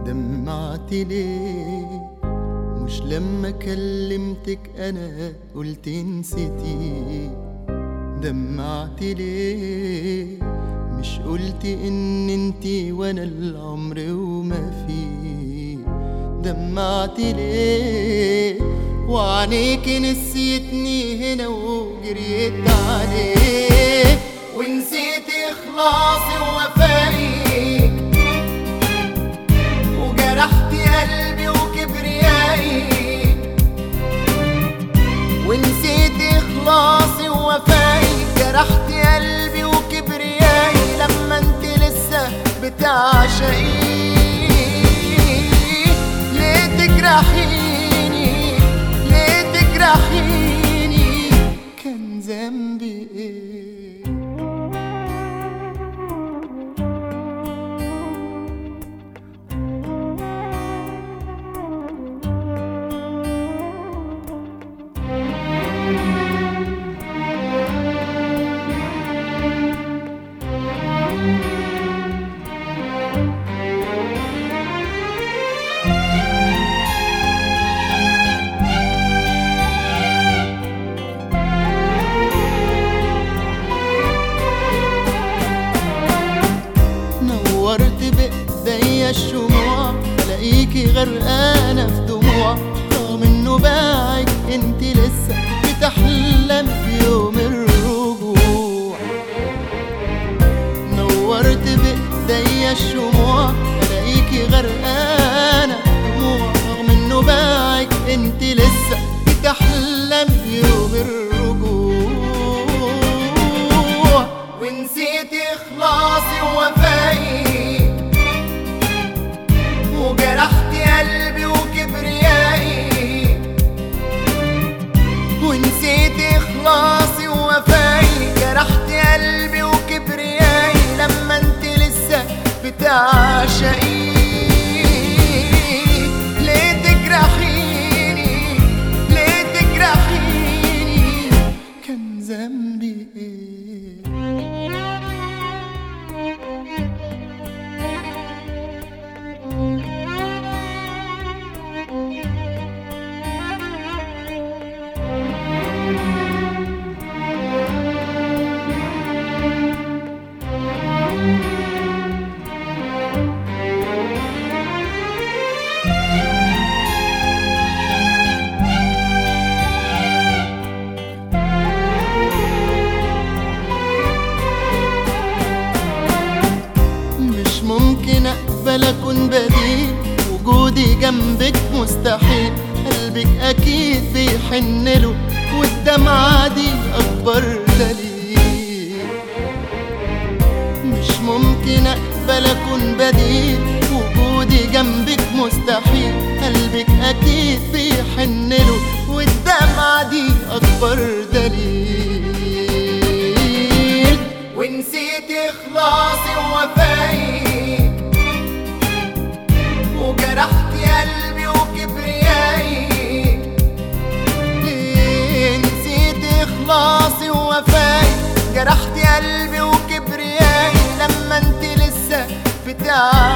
دمعت ليه مش لما كلمتك انا قلت نسيتي دمعت ليه مش قلت ان انتي وانا العمر وما فيه دمعت ليه وعينيك نسيتني هنا وجريت عليك ونسيت اخلاصي ووفائي وجرحت قلبي وكبريائي ونسيت اخلاصي ووفائي جرحت قلبي وكبريائي لما انت لسه بتعشقي ليه تجرحيني ليه تجرحيني كان ذنبي ايه نورت بإيديا الشموع الاقيكي غرقانة في دموع رغم انه باعك انت لسه بتحلم في يوم الرجوع نورت بإيديا الشموع الاقيكي غرقانة في دموع رغم انه باعك انت لسه بتحلم في يوم الرجوع ونسيت اخلاصي ووفائي وجرحت قلبي وكبريائي ونسيت اخلاصي ووفائي جرحت قلبي وكبريائي لما انت لسه بتعشقي ليه تجرحيني ليه تجرحيني كان ذنبي ايه مش ممكن اقبل اكون بديل وجودي جنبك مستحيل قلبك اكيد بيحن له والدمعة دي اكبر دليل مش ممكن اقبل اكون بديل وجودي جنبك مستحيل قلبك اكيد بيحن له والدمعة دي اكبر دليل ونسيت اخلاصي ووفائي وجرحت قلبي وكبريائي ليه نسيت اخلاصي ووفائي جرحت قلبي وكبريائي لما انت لسه بتاع